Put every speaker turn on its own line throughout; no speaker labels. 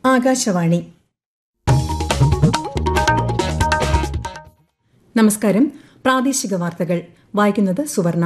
ആകാശവാണി നമസ്കാരം പ്രാദേശിക വാർത്തകൾ വായിക്കുന്നത് സുവർണ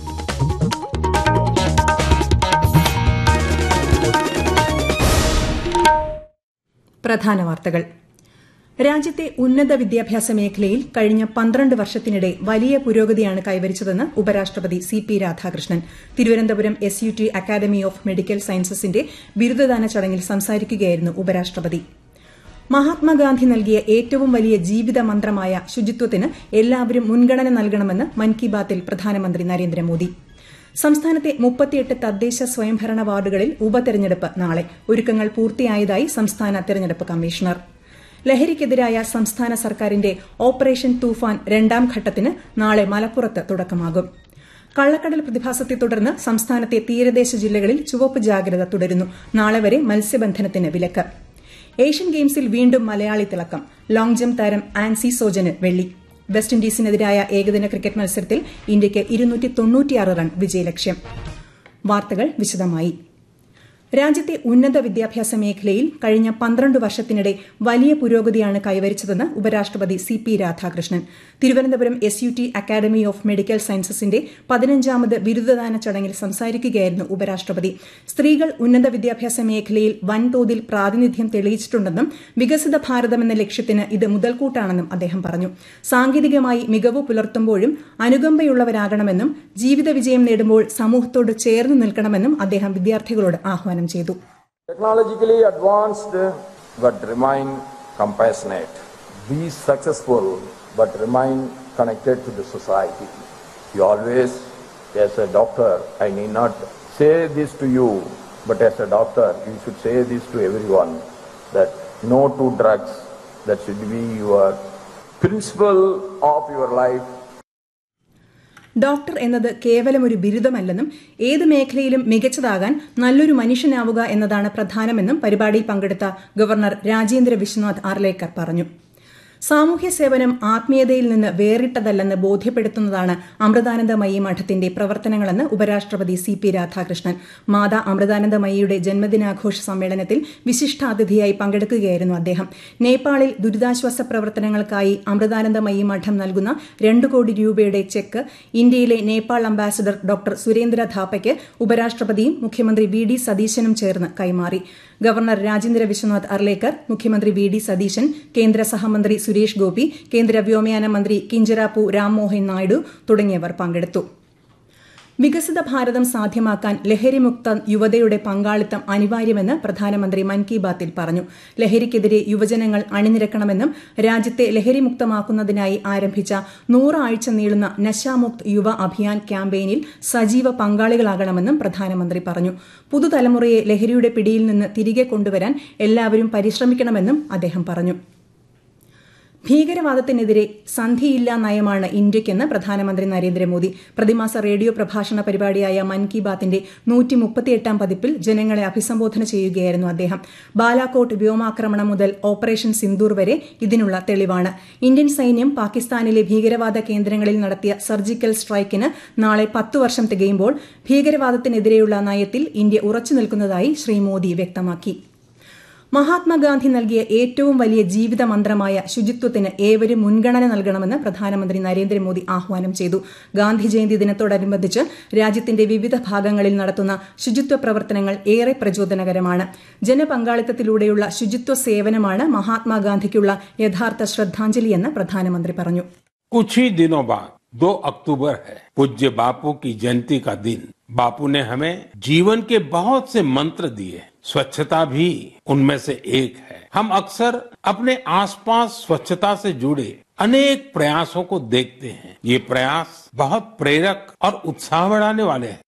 പ്രധാന വാർത്തകൾ രാജ്യത്തെ ഉന്നത വിദ്യാഭ്യാസ മേഖലയിൽ കഴിഞ്ഞ പന്ത്രണ്ട് വർഷത്തിനിടെ വലിയ പുരോഗതിയാണ് കൈവരിച്ചതെന്ന് ഉപരാഷ്ട്രപതി C P Radhakrishnan Thiruvananthapuram S U T academy of medical സയൻസസിന്റെ ബിരുദദാന ചടങ്ങിൽ സംസാരിക്കുകയായിരുന്നു ഉപരാഷ്ട്രപതി മഹാത്മാഗാന്ധി നൽകിയ ഏറ്റവും വലിയ ജീവിത മന്ത്രമായ ശുചിത്വത്തിന് എല്ലാവരും മുൻഗണന നൽകണമെന്ന് മൻ കി ബാത്തിൽ പ്രധാനമന്ത്രി നരേന്ദ്രമോദി സംസ്ഥാനത്തെ മുപ്പത്തിയെട്ട് തദ്ദേശ സ്വയംഭരണ വാർഡുകളിൽ ഉപതെരഞ്ഞെടുപ്പ് നാളെ ഒരുക്കങ്ങൾ പൂർത്തിയായതായി സംസ്ഥാന തെരഞ്ഞെടുപ്പ് കമ്മീഷണർ ലഹരിക്കെതിരായ സംസ്ഥാന സർക്കാരിന്റെ ഓപ്പറേഷൻ തൂഫാൻ രണ്ടാം ഘട്ടത്തിന് നാളെ മലപ്പുറത്ത് തുടക്കമാകും കള്ളക്കടൽ പ്രതിഭാസത്തെ തുടർന്ന് സംസ്ഥാനത്തെ തീരദേശ ജില്ലകളിൽ ചുവപ്പ് ജാഗ്രത തുടരുന്നു നാളെ വരെ മത്സ്യബന്ധനത്തിന് വിലക്ക് ഏഷ്യൻ ഗെയിംസിൽ വീണ്ടും മലയാളി തിളക്കം ലോങ് ജംപ് താരം ആൻസി സോജന് വെള്ളി വെസ്റ്റ് ഇൻഡീസിനെതിരായ ഏകദിന ക്രിക്കറ്റ് മത്സരത്തിൽ ഇന്ത്യയ്ക്ക് റൺ വിജയലക്ഷ്യം വാർത്തകൾ വിശദമായി രാജ്യത്തെ ഉന്നത വിദ്യാഭ്യാസ മേഖലയിൽ കഴിഞ്ഞ പന്ത്രണ്ട് വർഷത്തിനിടെ വലിയ പുരോഗതിയാണ് കൈവരിച്ചതെന്ന് ഉപരാഷ്ട്രപതി C P Radhakrishnan Thiruvananthapuram S U T academy of medical സയൻസസിന്റെ പതിനഞ്ചാമത് ബിരുദദാന ചടങ്ങിൽ സംസാരിക്കുകയായിരുന്നു ഉപരാഷ്ട്രപതി സ്ത്രീകൾ ഉന്നത വിദ്യാഭ്യാസ മേഖലയിൽ വൻതോതിൽ പ്രാതിനിധ്യം തെളിയിച്ചിട്ടുണ്ടെന്നും വികസിത ഭാരതമെന്ന ലക്ഷ്യത്തിന് ഇത് മുതൽക്കൂട്ടാണെന്നും അദ്ദേഹം പറഞ്ഞു സാങ്കേതികമായി മികവ് പുലർത്തുമ്പോഴും അനുകമ്പയുള്ളവരാകണമെന്നും ജീവിത വിജയം നേടുമ്പോൾ സമൂഹത്തോട് ചേർന്ന് നിൽക്കണമെന്നും അദ്ദേഹം വിദ്യാർത്ഥികളോട് ആഹ്വാനം ചെയ്തു
Technologically advanced but remain compassionate. Be successful but remain connected to the society. You always, as a doctor, I need not say this to you, but as a doctor, you should say this to everyone that no to drugs. That should be your principle of your life
doctor എന്നത് കേവലം ഒരു ബിരുദമല്ലെന്നും ഏത് മേഖലയിലും മികച്ചതാകാൻ നല്ലൊരു മനുഷ്യനാവുക എന്നതാണ് പ്രധാനമെന്നും പരിപാടിയിൽ പങ്കെടുത്ത governor Rajendra Vishwanath Arlekar പറഞ്ഞു സാമൂഹ്യ സേവനം ആത്മീയതയിൽ നിന്ന് വേറിട്ടതല്ലെന്ന് ബോധ്യപ്പെടുത്തുന്നതാണ് അമൃതാനന്ദമയി മഠത്തിന്റെ പ്രവർത്തനങ്ങളെന്ന് ഉപരാഷ്ട്രപതി സി പി രാധാകൃഷ്ണൻ മാതാ അമൃതാനന്ദമയിയുടെ ജന്മദിനാഘോഷ സമ്മേളനത്തിൽ വിശിഷ്ടാതിഥിയായി പങ്കെടുക്കുകയായിരുന്നു അദ്ദേഹം നേപ്പാളിൽ ദുരിതാശ്വാസ പ്രവർത്തനങ്ങൾക്കായി അമൃതാനന്ദമയി മഠം നൽകുന്ന രണ്ടു കോടി രൂപയുടെ ചെക്ക് ഇന്ത്യയിലെ നേപ്പാൾ അംബാസിഡർ ഡോക്ടർ സുരേന്ദ്ര ധാപ്പയ്ക്ക് ഉപരാഷ്ട്രപതിയും മുഖ്യമന്ത്രി വി ഡി സതീശനും ചേർന്ന് കൈമാറി ഗവർണർ രാജേന്ദ്ര വിശ്വനാഥ് അർലേക്കർ മുഖ്യമന്ത്രി വി ഡി സതീശൻ കേന്ദ്ര സഹമന്ത്രി സുരേഷ് ഗോപി കേന്ദ്ര വ്യോമയാന മന്ത്രി കിഞ്ചരാപ്പു രാംമോഹൻ നായിഡു തുടങ്ങിയവർ പങ്കെടുത്തു വികസിത ഭാരതം സാധ്യമാക്കാൻ ലഹരിമുക്ത യുവതയുടെ പങ്കാളിത്തം അനിവാര്യമെന്ന് പ്രധാനമന്ത്രി മൻ കി ബാത്തിൽ പറഞ്ഞു ലഹരിക്കെതിരെ യുവജനങ്ങൾ അണിനിരക്കണമെന്നും രാജ്യത്തെ ലഹരിമുക്തമാക്കുന്നതിനായി ആരംഭിച്ച നൂറാഴ്ച നീളുന്ന നശാമുക്ത് യുവ അഭിയാൻ ക്യാമ്പയിനിൽ സജീവ പങ്കാളികളാകണമെന്നും പ്രധാനമന്ത്രി പറഞ്ഞു പുതുതലമുറയെ ലഹരിയുടെ പിടിയിൽ നിന്ന് തിരികെ കൊണ്ടുവരാൻ എല്ലാവരും പരിശ്രമിക്കണമെന്നും അദ്ദേഹം പറഞ്ഞു ഭീകരവാദത്തിനെതിരെ സന്ധിയില്ലാ നയമാണ് ഇന്ത്യയ്ക്കെന്ന് പ്രധാനമന്ത്രി നരേന്ദ്രമോദി പ്രതിമാസ റേഡിയോ പ്രഭാഷണ പരിപാടിയായ മൻ കി ബാത്തിന്റെ നൂറ്റി മുപ്പത്തിയെട്ടാം പതിപ്പിൽ ജനങ്ങളെ അഭിസംബോധന ചെയ്യുകയായിരുന്നു അദ്ദേഹം ബാലാകോട്ട് വ്യോമാക്രമണം മുതൽ ഓപ്പറേഷൻ സിന്ദൂർ വരെ ഇതിനുള്ള തെളിവാണ് ഇന്ത്യൻ സൈന്യം പാകിസ്ഥാനിലെ ഭീകരവാദ കേന്ദ്രങ്ങളിൽ നടത്തിയ സർജിക്കൽ സ്ട്രൈക്കിന് നാളെ പത്തു വർഷം തികയുമ്പോൾ ഭീകരവാദത്തിനെതിരെയുള്ള നയത്തിൽ ഇന്ത്യ ഉറച്ചു നിൽക്കുന്നതായി ശ്രീ മോദി വ്യക്തമാക്കി മഹാത്മാഗാന്ധി നൽകിയ ഏറ്റവും വലിയ ജീവിത മന്ത്രമായ ശുചിത്വത്തിന് ഏവരും മുൻഗണന നൽകണമെന്ന് പ്രധാനമന്ത്രി നരേന്ദ്രമോദി ആഹ്വാനം ചെയ്തു ഗാന്ധി ജയന്തി ദിനത്തോടനുബന്ധിച്ച് രാജ്യത്തിന്റെ വിവിധ ഭാഗങ്ങളിൽ നടത്തുന്ന ശുചിത്വ പ്രവർത്തനങ്ങൾ ഏറെ പ്രചോദനകരമാണ് ജനപങ്കാളിത്തത്തിലൂടെയുള്ള ശുചിത്വ സേവനമാണ് മഹാത്മാഗാന്ധിക്കുള്ള യഥാർത്ഥ ശ്രദ്ധാഞ്ജലിയെന്ന് പ്രധാനമന്ത്രി പറഞ്ഞു
कुछ ही दिनों बाद 2 अक्टूबर है पूज्य बापू की जयंती का दिन बापू ने हमें जीवन के बहुत से मंत्र दिए स्वच्छता भी उनमें से एक है हम अक्सर अपने आसपास स्वच्छता से जुड़े अनेक प्रयासों को देखते हैं ये प्रयास बहुत प्रेरक और उत्साह बढ़ाने वाले हैं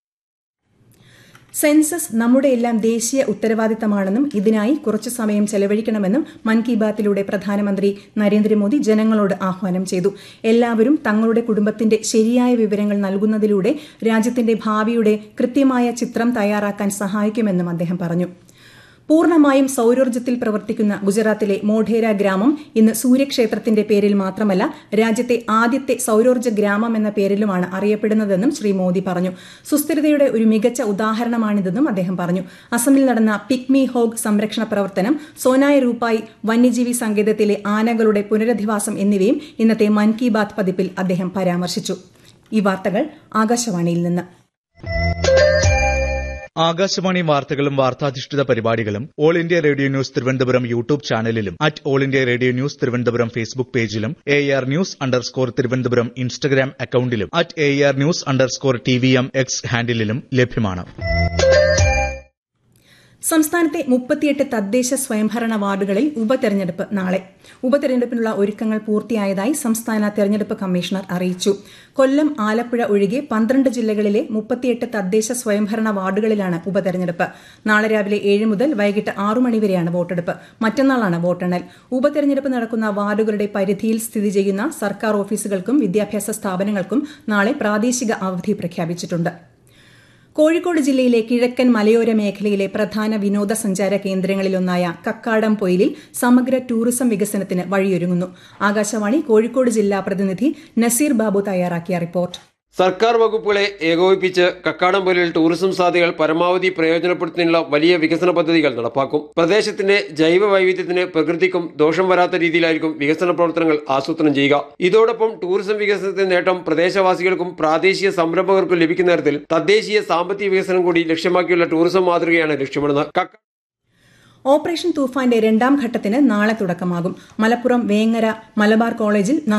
സെൻസസ് നമ്മുടെ എല്ലാം ദേശീയ ഉത്തരവാദിത്തമാണെന്നും ഇതിനായി കുറച്ചു സമയം ചെലവഴിക്കണമെന്നും മൻ കി ബാത്തിലൂടെ പ്രധാനമന്ത്രി നരേന്ദ്രമോദി ജനങ്ങളോട് ആഹ്വാനം ചെയ്തു എല്ലാവരും തങ്ങളുടെ കുടുംബത്തിന്റെ ശരിയായ വിവരങ്ങൾ നൽകുന്നതിലൂടെ രാജ്യത്തിന്റെ ഭാവിയുടെ കൃത്യമായ ചിത്രം തയ്യാറാക്കാൻ സഹായിക്കുമെന്നും അദ്ദേഹം പറഞ്ഞു പൂർണ്ണമായും സൌരോർജ്ജത്തിൽ പ്രവർത്തിക്കുന്ന ഗുജറാത്തിലെ മോഢേര ഗ്രാമം ഇന്ന് സൂര്യക്ഷേത്രത്തിന്റെ പേരിൽ മാത്രമല്ല രാജ്യത്തെ ആദ്യത്തെ സൌരോർജ്ജ ഗ്രാമം എന്ന പേരിലുമാണ് അറിയപ്പെടുന്നതെന്നും ശ്രീ മോദി പറഞ്ഞു സുസ്ഥിരതയുടെ ഒരു മികച്ച ഉദാഹരണമാണിതെന്നും അദ്ദേഹം പറഞ്ഞു അസമിൽ നടന്ന പിക്മി ഹോഗ് സംരക്ഷണ പ്രവർത്തനം സോനായ് റൂപ്പായി വന്യജീവി സങ്കേതത്തിലെ ആനകളുടെ പുനരധിവാസം എന്നിവയും ഇന്നത്തെ മൻ കി ബാത് പതിപ്പിൽ അദ്ദേഹം പരാമർശിച്ചു ഈ വാർത്തകൾ ആകാശവാണിയിൽ നിന്ന്
ആകാശവാണി വാർത്തകളും വാർത്താധിഷ്ഠിത പരിപാടികളും All India Radio news Thiruvananthapuram YouTube ചാനലിലും at All India Radio news Thiruvananthapuram Facebook പേജിലും A R news underscore Thiruvananthapuram Instagram അക്കൌണ്ടിലും at A R news underscore T V M X ഹാൻഡിലും ലഭ്യമാണ്
സംസ്ഥാനത്തെ മുപ്പത്തിയെട്ട് തദ്ദേശ സ്വയംഭരണ വാർഡുകളിൽ ഉപതെരഞ്ഞെടുപ്പ് നാളെ ഉപതെരഞ്ഞെടുപ്പിനുള്ള ഒരുക്കങ്ങൾ പൂർത്തിയായതായി സംസ്ഥാന തെരഞ്ഞെടുപ്പ് കമ്മീഷണർ അറിയിച്ചു കൊല്ലം ആലപ്പുഴ ഒഴികെ പന്ത്രണ്ട് ജില്ലകളിലെ മുപ്പത്തിയെട്ട് തദ്ദേശ സ്വയംഭരണ വാർഡുകളിലാണ് ഉപതെരഞ്ഞെടുപ്പ് നാളെ രാവിലെ ഏഴ് മുതൽ വൈകിട്ട് ആറു മണിവരെയാണ് വോട്ടെടുപ്പ് മറ്റന്നാളാണ് വോട്ടെണ്ണൽ ഉപതെരഞ്ഞെടുപ്പ് നടക്കുന്ന വാർഡുകളുടെ പരിധിയിൽ സ്ഥിതി ചെയ്യുന്ന സർക്കാർ ഓഫീസുകൾക്കും വിദ്യാഭ്യാസ സ്ഥാപനങ്ങൾക്കും നാളെ പ്രാദേശിക അവധി പ്രഖ്യാപിച്ചിട്ടുണ്ട് കോഴിക്കോട് ജില്ലയിലെ കിഴക്കൻ മലയോര മേഖലയിലെ പ്രധാന വിനോദസഞ്ചാര കേന്ദ്രങ്ങളിലൊന്നായ കക്കാടം പൊയിലിൽ സമഗ്ര ടൂറിസം വികസനത്തിന് വഴിയൊരുങ്ങുന്നു ആകാശവാണി കോഴിക്കോട് ജില്ലാ പ്രതിനിധി നസീർ ബാബു തയ്യാറാക്കിയ റിപ്പോർട്ട്
സർക്കാർ വകുപ്പുകളെ ഏകോപിപ്പിച്ച് കക്കാടംപൊലിൽ ടൂറിസം സാധ്യതകൾ പരമാവധി പ്രയോജനപ്പെടുത്തുന്നതിനുള്ള വലിയ വികസന പദ്ധതികൾ നടപ്പാക്കും പ്രദേശത്തിന്റെ ജൈവ വൈവിധ്യത്തിന് പ്രകൃതിക്കും ദോഷം വരാത്ത രീതിയിലായിരിക്കും വികസന പ്രവർത്തനങ്ങൾ ആസൂത്രണം ചെയ്യുക ഇതോടൊപ്പം ടൂറിസം വികസനത്തിന്റെ നേട്ടം പ്രദേശവാസികൾക്കും പ്രാദേശിക സംരംഭകർക്കും ലഭിക്കുന്ന തരത്തിൽ തദ്ദേശീയ സാമ്പത്തിക വികസനം കൂടി ലക്ഷ്യമാക്കിയുള്ള ടൂറിസം മാതൃകയാണ് ലക്ഷ്യമിടുന്നത് കക്ക
ഓപ്പറേഷൻ തൂഫാന്റെ രണ്ടാം ഘട്ടത്തിന് നാളെ തുടക്കമാകും മലപ്പുറം വേങ്ങര മലബാർ കോളേജിൽ